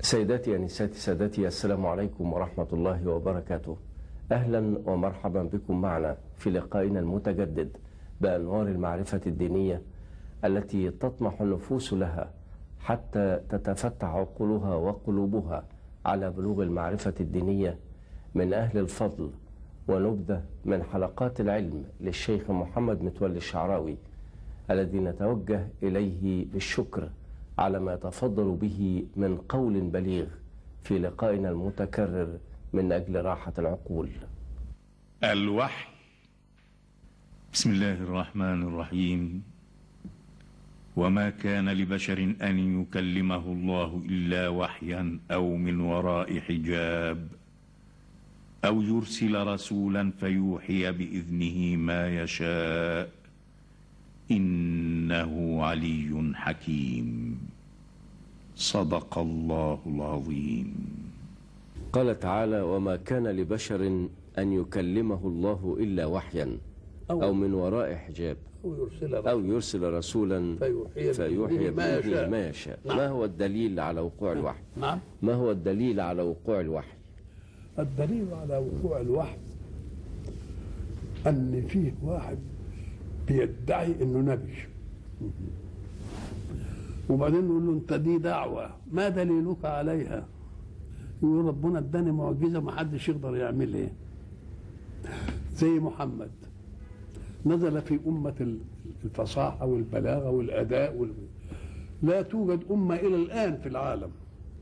سيداتي أنساتي سادتي السلام عليكم ورحمة الله وبركاته أهلا ومرحبا بكم معنا في لقائنا المتجدد بأنوار المعرفة الدينية التي تطمح النفوس لها حتى تتفتح عقولها وقلوبها على بلوغ المعرفة الدينية من أهل الفضل ونبذة من حلقات العلم للشيخ محمد متولي الشعراوي الذي نتوجه إليه بالشكر على ما يتفضل به من قول بليغ في لقائنا المتكرر من أجل راحة العقول الوحي بسم الله الرحمن الرحيم وما كان لبشر أن يكلمه الله إلا وحيا أو من وراء حجاب أو يرسل رسولا فيوحي بإذنه ما يشاء إنه علي حكيم صدق الله العظيم قال تعالى وما كان لبشر أن يكلمه الله إلا وحيا أو من وراء حجاب أو يرسل أو يرسل رسولا فيوحي فيوحي بإذنه ما بإذنه يشاء. ما يشاء نعم. ما هو الدليل على وقوع الوحي نعم ما هو الدليل على وقوع الوحي الدليل على وقوع الوحي ان فيه واحد بيدعي انه نبي وبعدين نقول له انت دي دعوه ما دليلك عليها يقول ربنا اداني معجزه ما حدش يقدر يعملها زي محمد نزل في أمة الفصاحة والبلاغة والأداء وال... لا توجد أمة إلى الآن في العالم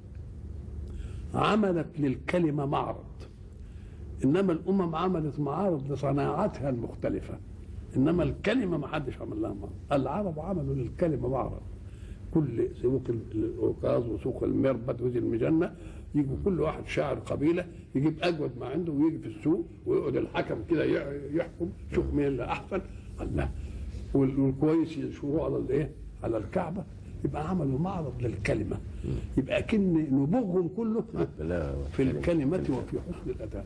عملت للكلمة معرض إنما الأمم عملت معارض لصناعاتها المختلفة إنما الكلمة ما حدش عمل لها معرض العرب عملوا للكلمة معرض كل سوق العكاظ وسوق المربد وذي المجنة يجي كل واحد شاعر قبيلة يجيب أجود ما عنده ويجي في السوق ويقعد الحكم كده يحكم شوف مين اللي أحسن الله والكويس ينشروه على الإيه؟ على الكعبة يبقى عملوا معرض للكلمة يبقى كن نبوغهم كله لا في الكلمة وفي حسن الأداء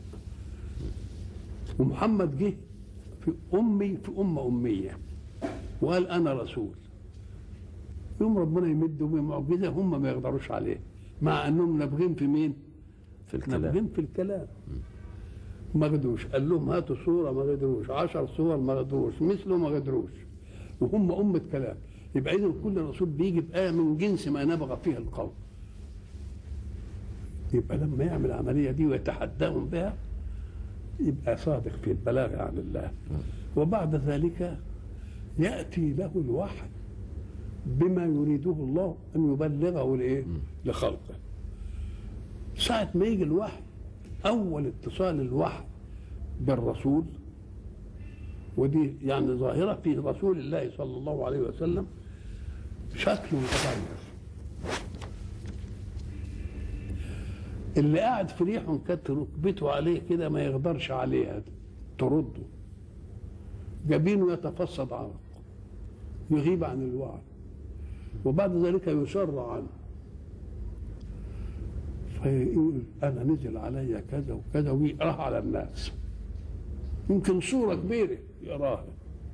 ومحمد جه في أمي في أمة أمية وقال أنا رسول يوم ربنا يمدهم بمعجزة هم ما يقدروش عليه مع أنهم نابغين في مين؟ في الكلام نابغين في الكلام ما قدروش قال لهم هاتوا صورة ما قدروش عشر صور ما قدروش مثله ما قدروش وهم أمة كلام يبقى إذا كل رسول بيجي بآية من جنس ما نبغى فيها القوم يبقى لما يعمل العملية دي ويتحداهم بها يبقى صادق في البلاغ عن الله وبعد ذلك يأتي له الوحي بما يريده الله أن يبلغه لإيه؟ لخلقه ساعة ما يجي الوحي أول اتصال الوحي بالرسول ودي يعني ظاهرة في رسول الله صلى الله عليه وسلم شكله متغير اللي قاعد في ريحه كانت ركبته عليه كده ما يقدرش عليها ترده جبينه يتفصد عرق يغيب عن الوعي وبعد ذلك يسر عنه فيقول انا نزل علي كذا وكذا ويقراها على الناس يمكن صوره كبيره يقراها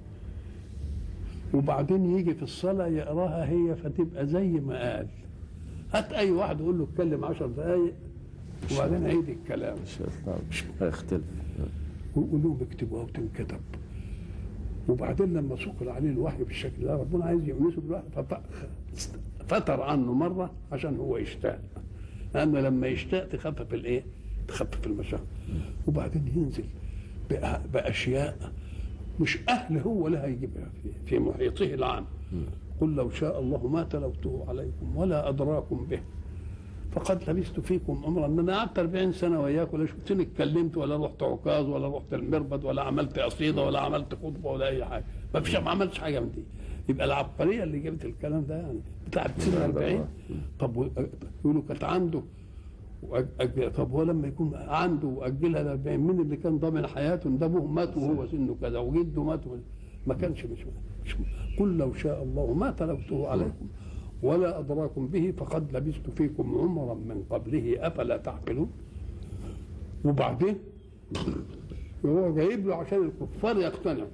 وبعدين يجي في الصلاه يقراها هي فتبقى زي ما قال هات اي واحد يقول له اتكلم عشر دقائق وبعدين عيد الكلام مش هيختلف ويقول لهم اكتبوها وتنكتب وبعدين لما سقل عليه الوحي بالشكل ده ربنا عايز يؤنسه بالوحي فط- فتر عنه مره عشان هو يشتاق لان لما يشتاق تخفف الايه؟ تخفف المشقه وبعدين ينزل بأ- باشياء مش اهل هو لها يجيبها في, في محيطه العام قل لو شاء الله ما تلوته عليكم ولا ادراكم به فقد لبثت فيكم عمرا ان انا قعدت 40 سنه وياكم لا شفتني اتكلمت ولا رحت عكاظ ولا رحت المربد ولا عملت قصيده ولا عملت خطبه ولا اي حاجه ما فيش ما عملتش حاجه من دي يبقى العبقريه اللي جابت الكلام ده يعني بتاعت سنه 40 طب و- يقولوا كانت عنده وأج- طب هو لما يكون عنده واجلها ل 40 مين اللي كان ضامن حياته ده ابوه مات وهو سنه كذا وجده مات و- ما كانش مش, مش قل لو شاء الله ما تلوته عليكم ولا أدراكم به فقد لبثت فيكم عمرا من قبله أفلا تعقلون وبعدين هو جايب له عشان الكفار يقتنعوا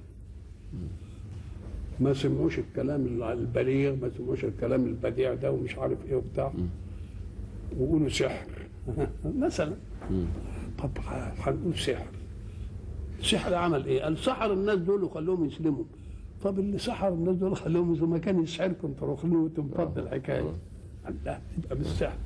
ما سمعوش الكلام البليغ ما سمعوش الكلام البديع ده ومش عارف ايه وبتاع ويقولوا سحر مثلا طب ه- هنقول سحر سحر عمل ايه؟ قال سحر الناس دول وخلوهم يسلموا طب اللي سحر الناس دول خلوهم يسلموا ما كان يسحركم تروحوا وتنفض الحكايه قال لا يبقى بالسحر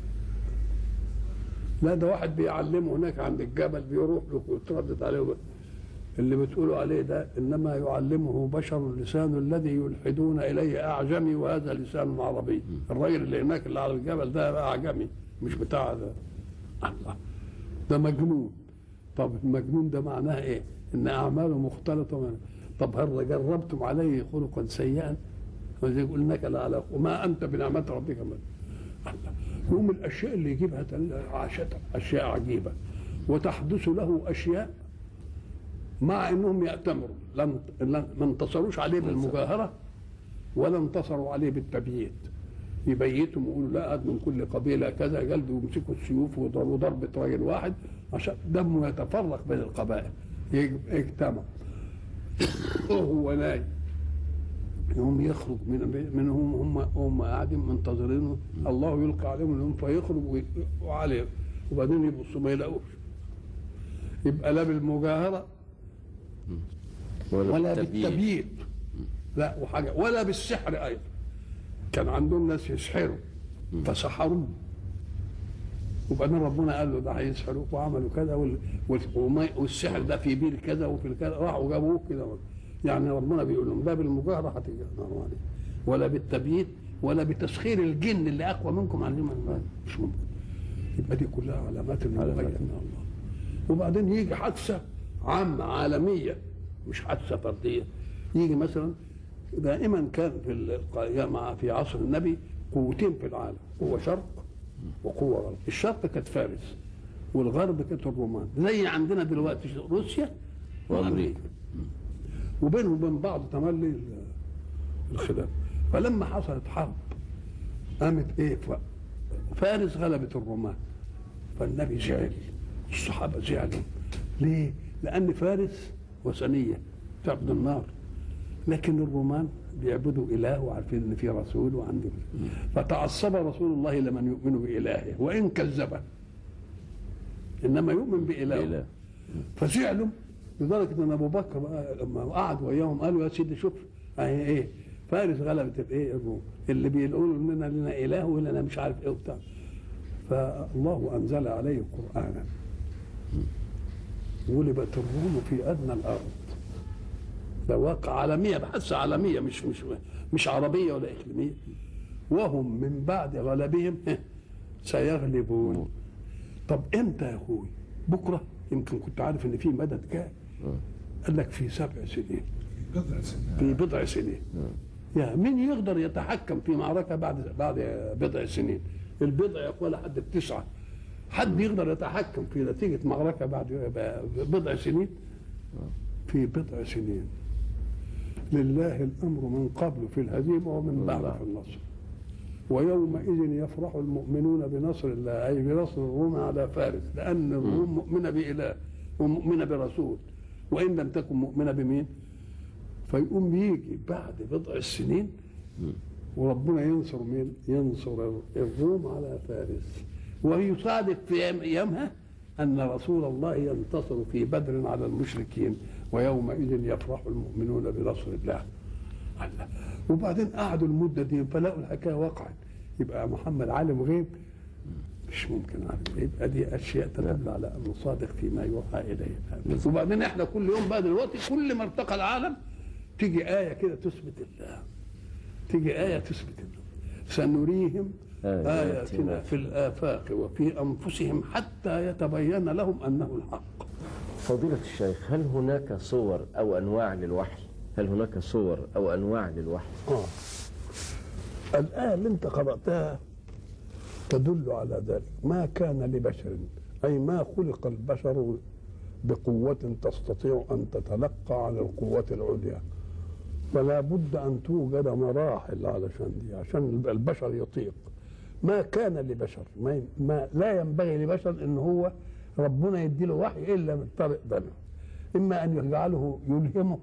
لا ده واحد بيعلمه هناك عند الجبل بيروح له ويتردد عليه اللي بتقولوا عليه ده انما يعلمه بشر لسان الذي يلحدون اليه اعجمي وهذا لسان عربي الراجل اللي هناك اللي على الجبل ده اعجمي مش بتاع ده الله ده مجنون طب المجنون ده معناه ايه ان اعماله مختلطه من طب هل جربتم عليه خلقا سيئا وزي يقول انك لا على وما انت بنعمه ربك من الله يوم الاشياء اللي يجيبها تل- عاشت اشياء عجيبه وتحدث له اشياء مع انهم يأتمروا لم لم- ما انتصروش عليه بالمجاهره ولا انتصروا عليه بالتبييت يبيتهم ويقولوا لا قد من كل قبيله كذا جلد ويمسكوا السيوف ويضربوا ضربه راجل واحد عشان دمه يتفرق بين القبائل يج- يجتمع وهو نايم يوم يخرج من منهم هم هم قاعدين منتظرينه الله يلقى عليهم اليوم فيخرج وي- وعليه وبعدين يبصوا ما يلاقوش يبقى لا بالمجاهره ولا بالتبييت لا وحاجه ولا بالسحر ايضا كان عندهم ناس يسحروا فسحروه وبعدين ربنا قال له ده هيسحروك وعملوا كذا وال- وال- وما- والسحر ده في بير كذا وفي كذا راحوا جابوه كده يعني ربنا بيقول لهم ده بالمجاهره هتيجي نار عليه ولا بالتبييت ولا بتسخير الجن اللي اقوى منكم عن المال مش ممكن يبقى دي كلها علامات المبينه من الله وبعدين يجي حادثه عامه عالميه مش حادثه فرديه يجي مثلا دائما كان في ال- مع في عصر النبي قوتين في العالم قوه شرق وقوه غرب الشرق كانت فارس والغرب كانت الرومان زي عندنا دلوقتي روسيا وامريكا وبينهم وبين بعض تملي ال- الخلاف فلما حصلت حرب قامت ايه ف- فارس غلبت الرومان فالنبي زعل الصحابه زعلوا ليه؟ لان فارس وثنيه تعبد النار لكن الرومان بيعبدوا اله وعارفين ان في رسول وعنده فتعصب رسول الله لمن يؤمن بالهه وان كذبه انما يؤمن بالهه بإله. فزعلوا لدرجه ان ابو بكر بقى لما قعد وياهم قالوا يا سيدي شوف اهي ايه فارس غلبت الايه الروم اللي بيقولوا اننا لنا اله ولنا مش عارف ايه وبتاع فالله انزل عليه قرانا غلبت الروم في ادنى الارض ده واقع عالميه بحث عالميه مش مش مش عربيه ولا اقليميه وهم من بعد غلبهم سيغلبون طب امتى يا اخوي بكره يمكن كنت عارف ان في مدد جاي قال لك في سبع سنين بضع سنين في بضع سنين يا مين يقدر يتحكم في معركه بعد بعد بضع سنين البضع يا اخوان لحد التسعه حد يقدر يتحكم في نتيجه معركه بعد بضع سنين في بضع سنين لله الامر من قبل في الهزيمه ومن بعد في النصر ويومئذ يفرح المؤمنون بنصر الله اي بنصر الروم على فارس لان الروم مؤمنه باله ومؤمنه برسول وان لم تكن مؤمنه بمين؟ فيقوم يجي بعد بضع سنين وربنا ينصر مين؟ ينصر الروم على فارس ويصادف في ايامها ان رسول الله ينتصر في بدر على المشركين ويومئذ يفرح المؤمنون بنصر الله الله وبعدين قعدوا المده دي فلقوا الحكايه وقعت يبقى محمد عالم غيب مش ممكن عالم غيب يبقى دي اشياء تدل على انه صادق فيما يوحى اليه وبعدين احنا كل يوم بقى دلوقتي كل ما ارتقى العالم تيجي ايه كده تثبت الله تيجي ايه تثبت الله سنريهم آياتنا آياتنا في الآفاق وفي أنفسهم حتى يتبين لهم أنه الحق فضيلة الشيخ هل هناك صور أو أنواع للوحي هل هناك صور أو أنواع للوحي آه. الآية اللي أنت قرأتها تدل على ذلك ما كان لبشر أي ما خلق البشر بقوة تستطيع أن تتلقى على القوة العليا فلا بد أن توجد مراحل علشان دي عشان البشر يطيق ما كان لبشر ما, ما لا ينبغي لبشر ان هو ربنا يديله وحي الا من طريق دمه اما ان يجعله يلهمه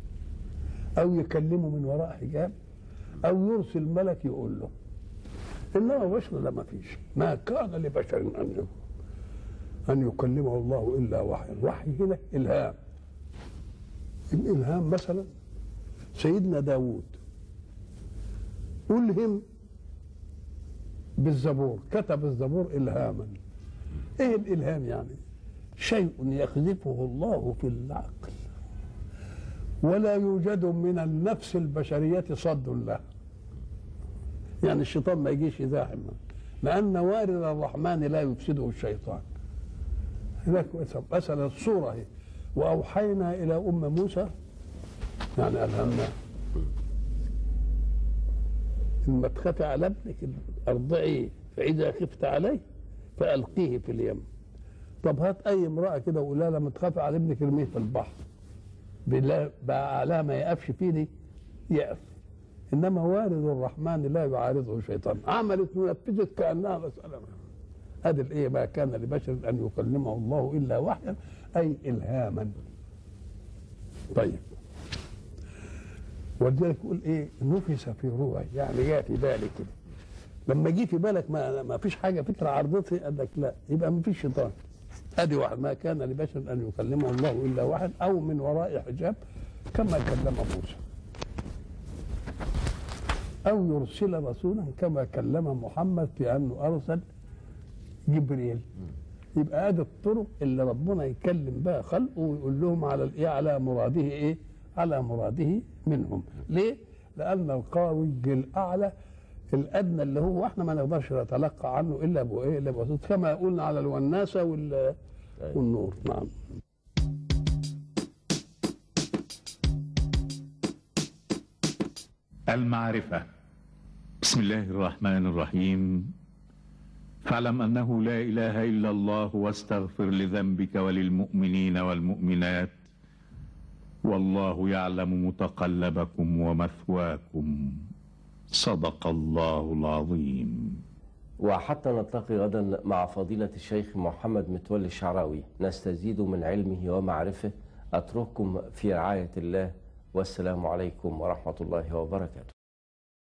او يكلمه من وراء حجاب او يرسل ملك يقول له انما بشر لا ما فيش ما كان لبشر ان ان يكلمه الله الا وحيا الوحي هنا الهام الالهام مثلا سيدنا داود ألهم بالزبور كتب الزبور إلهاما إيه الإلهام يعني شيء يقذفه الله في العقل ولا يوجد من النفس البشرية صد له يعني الشيطان ما يجيش يزاحم لأن وارد الرحمن لا يفسده الشيطان هناك مثلا الصورة هي وأوحينا إلى أم موسى يعني ألهمنا لما تخافي على ابنك ارضعيه فاذا خفت عليه فالقيه في اليم طب هات اي امراه كده وقول لها لما تخافي على ابنك ارميه في البحر بالله بقى عليها ما يقفش فيه دي يقف انما وارد الرحمن لا يعارضه شيطان عملت ونفذت كانها مساله هذا الايه ما كان لبشر ان يكلمه الله الا وحيا اي الهاما طيب ولذلك يقول ايه نفس في روعي يعني جاء في بالي كده لما جه في بالك ما ما فيش حاجه فكره عرضتي قال لك لا يبقى ما فيش شيطان ادي واحد ما كان لبشر ان يكلمه الله الا واحد او من وراء حجاب كما كلم موسى او يرسل رسولا كما كلم محمد في انه ارسل جبريل يبقى ادي الطرق اللي ربنا يكلم بها خلقه ويقول لهم على الايه على مراده ايه على مراده منهم ليه لان القوي الاعلى الادنى اللي هو احنا ما نقدرش نتلقى عنه الا بايه الا بواسطه كما قلنا على الوناسه وال والنور نعم المعرفة بسم الله الرحمن الرحيم فاعلم أنه لا إله إلا الله واستغفر لذنبك وللمؤمنين والمؤمنات والله يعلم متقلبكم ومثواكم صدق الله العظيم وحتى نلتقي غدا مع فضيلة الشيخ محمد متولي الشعراوي نستزيد من علمه ومعرفه أترككم في رعاية الله والسلام عليكم ورحمة الله وبركاته